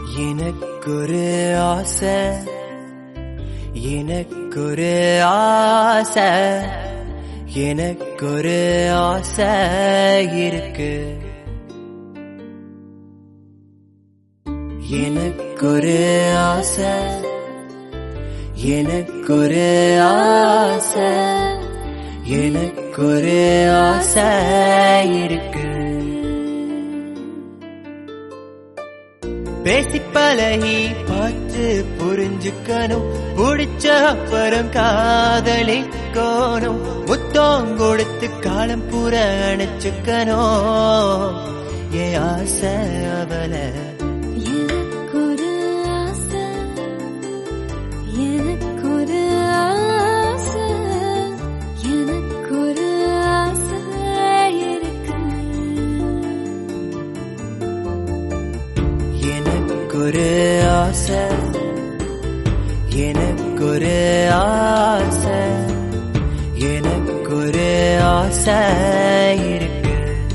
எனக்கொரு ஆசை எனக்கொரு ஆசை எனக்கொரு ஆசை இருக்கு எனக்கொரு ஆசை எனக்கொரு ஆசை எனக்கொரு ஆசை இருக்கு பேசி பழகி பார்த்து புரிஞ்சுக்கணும் பிடிச்ச அப்புறம் காதலிக்கணும் முத்தம் கொடுத்து காலம் பூர அணைச்சுக்கணும் என் ஆசை அவளை எனக்கொரு ஆசை எனக்கொரு ஆசை எனக்கொரு ஆசை இருக்கு எனக்கொரு ஆசை எனக்கொரு ஆசை எனக்கொரு ஆசை இருக்கு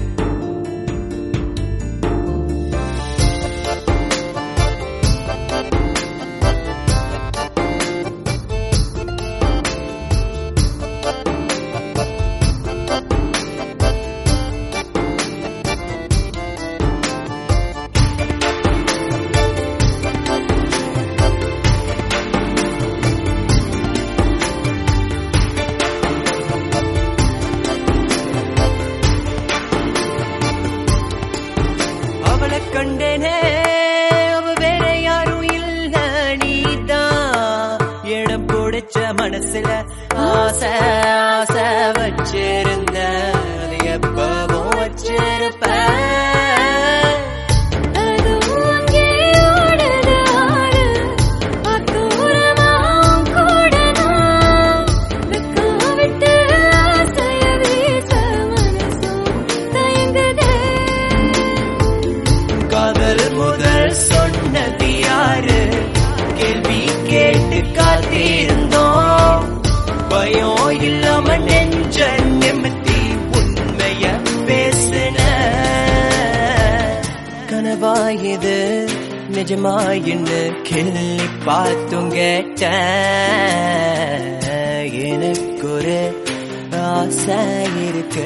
அவளை கண்டேனே அவ வேற யாரும் இல்ல நீதான் இடம் பிடிச்ச மனசுல ஆசை ஆசை வச்சிருந்த அது எப்பவும் வச்சிருப்பேன் அதுவும் அங்கே ஓடுது ஆடு அத்தூரமாம் கூட நான் வெக்கம் விட்டு ஆசைய வீச மனசும் தயங்குதே காதல் முதல் சொன்னது யாரு கேள்வி கேட்டு காத்திருந்தோம் பயம் இல்லாம நெஞ்ச நிமித்தி உண்மைய பேசுன கனவா இது நிஜமாயின்னு கிள்ளி பார்த்தும் கேட்ட எனக்கு ஒரு ஆசை இருக்கு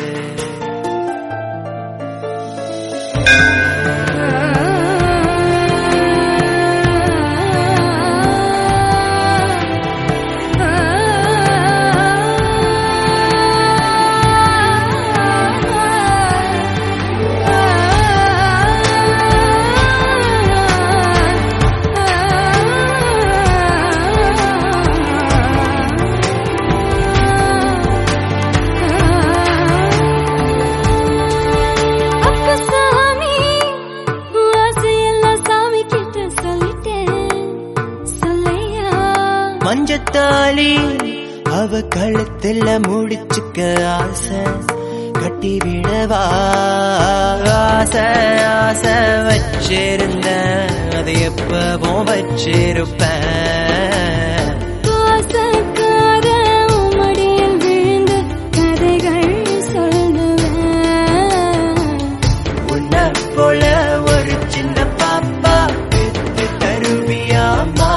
அப்ப சாமி ஆசையெல்லாம் சாமி கிட்ட சொல்லிட்டேன் சொல்லையா மஞ்சத்தாளி அவ கழுத்துல முடிச்சுக்க ஆசை கட்டி விடவா ஆசை ஆசை வச்சிருந்த அது எப்பவும் வச்சிருப்பேன் பாசக்கார உம்மடியில் விழுந்து கதைகள் சொல்லுவேன் உன்ன போல ஒரு சின்ன பாப்பா பெத்து தருவியாமா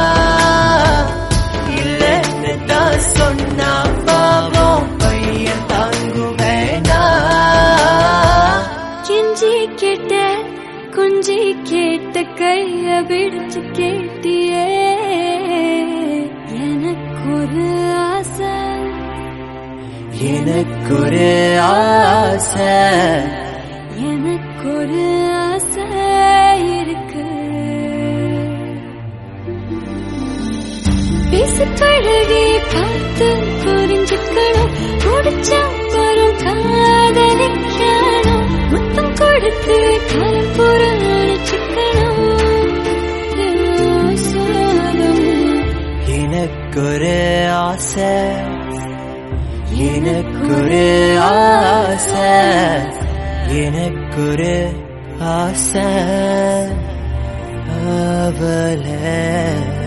இல்லைன்னு தான் சொன்னா பாவம் பையன் தாங்குவேனா கெஞ்சி கேட்ட கொஞ்சி கேட்ட கைய பிடிச்சு கேட்டியே எனக்கு ஒரு ஆசை எனக்கு ஒரு ஆசை எனக்கு ஒரு ஆசை இருக்கு பேசி பழகி பார்த்து புரிஞ்சுக்கணும் முடிச்சா வரும் காதலிக்கணும் முத்தம் கொடுத்து காலம் புறச்சிக்கணும் எனக்கு ஒரு ஆசை எனக்கு ஒரு ஆசை எனக்கு ஒரு ஆசை அவளை